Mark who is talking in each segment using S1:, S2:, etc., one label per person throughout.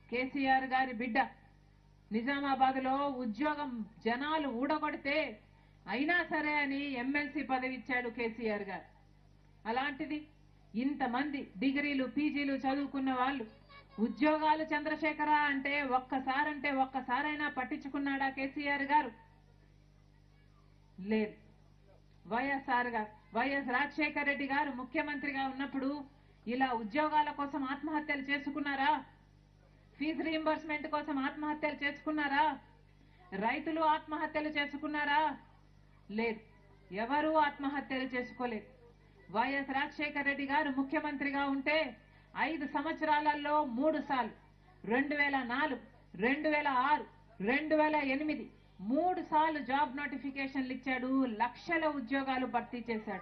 S1: కేసీఆర్ గారి బిడ్డ నిజామాబాద్ లో ఉద్యోగం జనాలు ఊడగొడితే అయినా సరే అని ఎమ్మెల్సీ పదవి ఇచ్చాడు కేసీఆర్ గారు అలాంటిది ఇంతమంది డిగ్రీలు పీజీలు చదువుకున్న వాళ్ళు ఉద్యోగాలు చంద్రశేఖర అంటే ఒక్కసారంటే ఒక్కసారైనా పట్టించుకున్నాడా కేసీఆర్ గారు లేదు వైఎస్ఆర్ గారు వైఎస్ రాజశేఖర రెడ్డి గారు ముఖ్యమంత్రిగా ఉన్నప్పుడు ఇలా ఉద్యోగాల కోసం ఆత్మహత్యలు చేసుకున్నారా ఫీజు రీంబర్స్మెంట్ కోసం ఆత్మహత్యలు చేసుకున్నారా రైతులు ఆత్మహత్యలు చేసుకున్నారా లేదు ఎవరూ ఆత్మహత్యలు చేసుకోలేదు వైఎస్ రాజశేఖర రెడ్డి గారు ముఖ్యమంత్రిగా ఉంటే ఐదు సంవత్సరాలలో మూడు సార్లు రెండు వేల నాలుగు రెండు వేల ఆరు రెండు వేల ఎనిమిది మూడు సార్లు జాబ్ నోటిఫికేషన్లు ఇచ్చాడు లక్షల ఉద్యోగాలు భర్తీ చేశాడు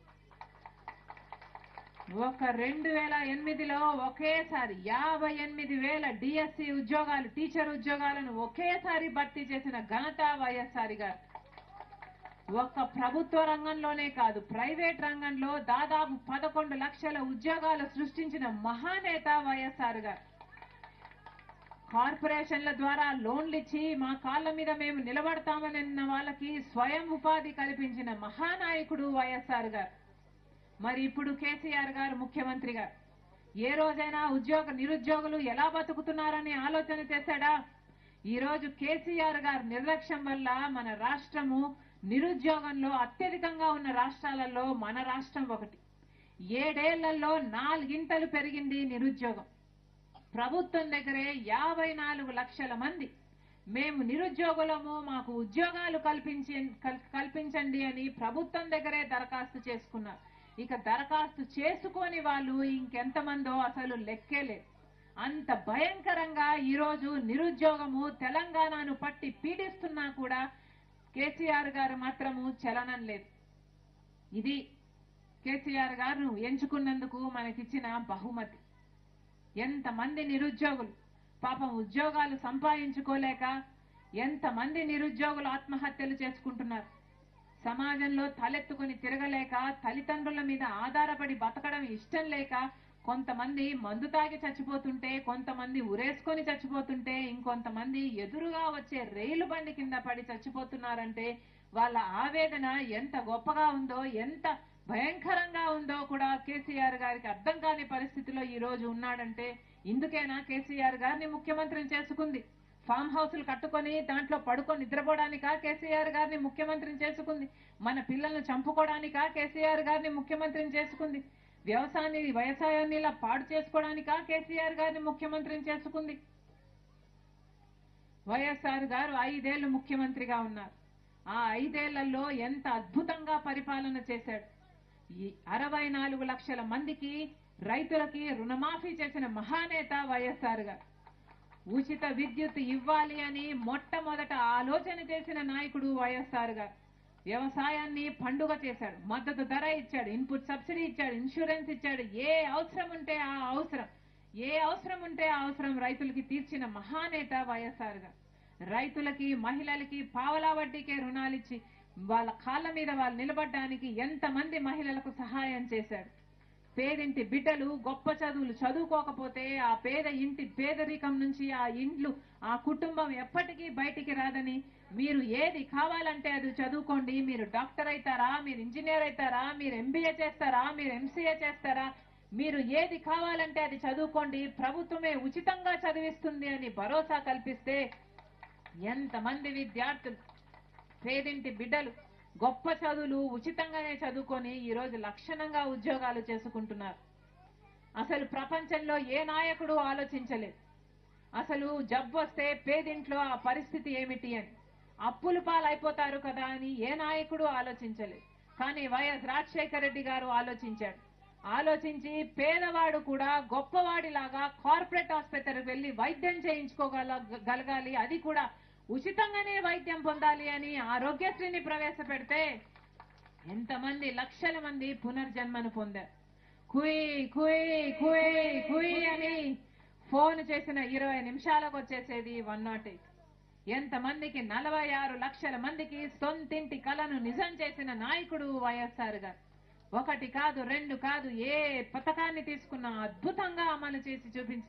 S1: ఒక రెండు వేల ఎనిమిదిలో ఒకేసారి యాభై ఎనిమిది వేల డిఎస్సి ఉద్యోగాలు టీచర్ ఉద్యోగాలను ఒకేసారి భర్తీ చేసిన ఘనత వైఎస్ఆర్ గారు ఒక్క ప్రభుత్వ రంగంలోనే కాదు ప్రైవేట్ రంగంలో దాదాపు పదకొండు లక్షల ఉద్యోగాలు సృష్టించిన మహానేత వైఎస్ఆర్ గారు కార్పొరేషన్ల ద్వారా లోన్లు ఇచ్చి మా కాళ్ళ మీద మేము నిలబడతామని అన్న వాళ్ళకి స్వయం ఉపాధి కల్పించిన మహానాయకుడు వైఎస్ఆర్ గారు మరి ఇప్పుడు కేసీఆర్ గారు ముఖ్యమంత్రి గారు ఏ రోజైనా ఉద్యోగ నిరుద్యోగులు ఎలా బతుకుతున్నారని ఆలోచన చేశాడా ఈ రోజు కేసీఆర్ గారి నిర్లక్ష్యం వల్ల మన రాష్ట్రము నిరుద్యోగంలో అత్యధికంగా ఉన్న రాష్ట్రాలలో మన రాష్ట్రం ఒకటి ఏడేళ్లలో నాలుగింతలు పెరిగింది నిరుద్యోగం ప్రభుత్వం దగ్గరే యాభై నాలుగు లక్షల మంది మేము నిరుద్యోగులము మాకు ఉద్యోగాలు కల్పించి కల్- కల్పించండి అని ప్రభుత్వం దగ్గరే దరఖాస్తు చేసుకున్నారు ఇక దరఖాస్తు చేసుకొని వాళ్ళు ఇంకెంతమందో అసలు లెక్కేలేదు అంత భయంకరంగా ఈరోజు నిరుద్యోగము తెలంగాణను పట్టి పీడిస్తున్నా కూడా కేసీఆర్ గారు మాత్రము చలనం లేదు ఇది కేసీఆర్ గారు ఎంచుకున్నందుకు మనకిచ్చిన బహుమతి ఎంతమంది నిరుద్యోగులు పాపం ఉద్యోగాలు సంపాదించుకోలేక ఎంతమంది నిరుద్యోగులు ఆత్మహత్యలు చేసుకుంటున్నారు సమాజంలో తలెత్తుకుని తిరగలేక తల్లిదండ్రుల మీద ఆధారపడి బతకడం ఇష్టం లేక కొంతమంది మందు తాగి చచ్చిపోతుంటే కొంతమంది ఉరేసుకొని చచ్చిపోతుంటే ఇంకొంతమంది ఎదురుగా వచ్చే రైలు బండి కింద పడి చచ్చిపోతున్నారంటే వాళ్ళ ఆవేదన ఎంత గొప్పగా ఉందో ఎంత భయంకరంగా ఉందో కూడా కేసీఆర్ గారికి అర్థం కాని పరిస్థితిలో ఈ రోజు ఉన్నాడంటే ఇందుకేనా కేసీఆర్ గారిని ముఖ్యమంత్రిని చేసుకుంది ఫామ్ హౌస్లు కట్టుకొని దాంట్లో పడుకొని నిద్రపోవడానికా కేసీఆర్ గారిని ముఖ్యమంత్రిని చేసుకుంది మన పిల్లల్ని చంపుకోవడానికా కేసీఆర్ గారిని ముఖ్యమంత్రిని చేసుకుంది వ్యవసాయాన్ని వ్యవసాయాన్ని ఇలా పాడు చేసుకోవడానికా కేసీఆర్ గారిని ముఖ్యమంత్రిని చేసుకుంది వైఎస్ఆర్ గారు ఐదేళ్లు ముఖ్యమంత్రిగా ఉన్నారు ఆ ఐదేళ్లలో ఎంత అద్భుతంగా పరిపాలన చేశాడు ఈ అరవై నాలుగు లక్షల మందికి రైతులకి రుణమాఫీ చేసిన మహానేత వైఎస్ఆర్ గారు ఉచిత విద్యుత్ ఇవ్వాలి అని మొట్టమొదట ఆలోచన చేసిన నాయకుడు వైఎస్ఆర్ గారు వ్యవసాయాన్ని పండుగ చేశాడు మద్దతు ధర ఇచ్చాడు ఇన్పుట్ సబ్సిడీ ఇచ్చాడు ఇన్సూరెన్స్ ఇచ్చాడు ఏ అవసరం ఉంటే ఆ అవసరం ఏ అవసరం ఉంటే ఆ అవసరం రైతులకి తీర్చిన మహానేత వైఎస్ఆర్ గారు రైతులకి మహిళలకి పావలా వడ్డీకే రుణాలిచ్చి వాళ్ళ కాళ్ళ మీద వాళ్ళు నిలబడడానికి ఎంతమంది మహిళలకు సహాయం చేశాడు పేదింటి బిడ్డలు గొప్ప చదువులు చదువుకోకపోతే ఆ పేద ఇంటి పేదరికం నుంచి ఆ ఇండ్లు ఆ కుటుంబం ఎప్పటికీ బయటికి రాదని మీరు ఏది కావాలంటే అది చదువుకోండి మీరు డాక్టర్ అవుతారా మీరు ఇంజనీర్ అవుతారా మీరు ఎంబీఏ చేస్తారా మీరు ఎంసీఏ చేస్తారా మీరు ఏది కావాలంటే అది చదువుకోండి ప్రభుత్వమే ఉచితంగా చదివిస్తుంది అని భరోసా కల్పిస్తే ఎంతమంది విద్యార్థులు పేదింటి బిడ్డలు గొప్ప చదువులు ఉచితంగానే చదువుకొని ఈ రోజు లక్షణంగా ఉద్యోగాలు చేసుకుంటున్నారు అసలు ప్రపంచంలో ఏ నాయకుడు ఆలోచించలేదు అసలు జబ్బు వస్తే పేదింట్లో ఆ పరిస్థితి ఏమిటి అని అప్పులు పాలైపోతారు కదా అని ఏ నాయకుడు ఆలోచించలేదు కానీ వైఎస్ రాజశేఖర రెడ్డి గారు ఆలోచించాడు ఆలోచించి పేదవాడు కూడా గొప్పవాడిలాగా కార్పొరేట్ ఆసుపత్రికి వెళ్లి వైద్యం చేయించుకోగల గలగాలి అది కూడా ఉచితంగానే వైద్యం పొందాలి అని ఆరోగ్యశ్రీని ప్రవేశపెడితే ఎంతమంది లక్షల మంది పునర్జన్మను పొందారు కుయ్ కుయ్ కుయ్ కుయ్ అని ఫోన్ చేసిన ఇరవై నిమిషాలకు వచ్చేసేది వన్ నాట్ ఎయిట్ ఎంతమందికి నలభై ఆరు లక్షల మందికి సొంతింటి కలను నిజం చేసిన నాయకుడు వైఎస్ఆర్ గారు ఒకటి కాదు రెండు కాదు ఏ పథకాన్ని తీసుకున్నా అద్భుతంగా అమలు చేసి చూపించిన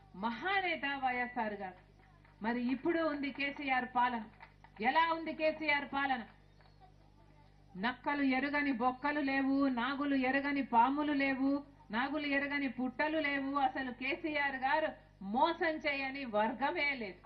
S1: మహానేత వైఎస్ఆర్ గారు మరి ఇప్పుడు ఉంది కేసీఆర్ పాలన ఎలా ఉంది కేసీఆర్ పాలన నక్కలు ఎరుగని బొక్కలు లేవు నాగులు ఎరగని పాములు లేవు నాగులు ఎరగని పుట్టలు లేవు అసలు కేసీఆర్ గారు మోసం చేయని వర్గమే లేదు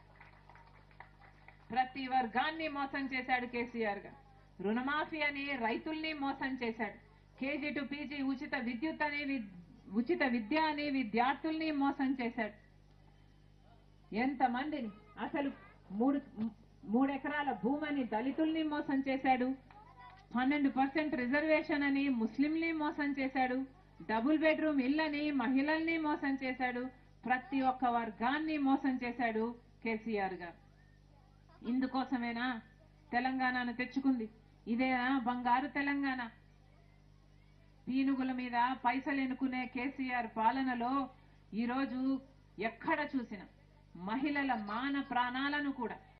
S1: ప్రతి వర్గాన్ని మోసం చేశాడు కేసీఆర్ గారు రుణమాఫీ అని రైతుల్ని మోసం చేశాడు కేజీ టు పీజీ ఉచిత విద్యుత్ అని వి- ఉచిత విద్య అని విద్యార్థుల్ని మోసం చేశాడు ఎంతమందిని అసలు మూడు మూడెకరాల భూమని దళితుల్ని మోసం చేశాడు పన్నెండు పర్సెంట్ రిజర్వేషన్ అని ముస్లింని మోసం చేశాడు డబుల్ బెడ్రూమ్ ఇల్లని మహిళల్ని మోసం చేశాడు ప్రతి ఒక్క వర్గాన్ని మోసం చేశాడు కేసీఆర్ గారు ఇందుకోసమేనా తెలంగాణను తెచ్చుకుంది ఇదేనా బంగారు తెలంగాణ పీనుగుల మీద పైసలు ఎన్నుకునే కేసీఆర్ పాలనలో ఈరోజు ఎక్కడ చూసినా మహిళల మాన ప్రాణాలను కూడా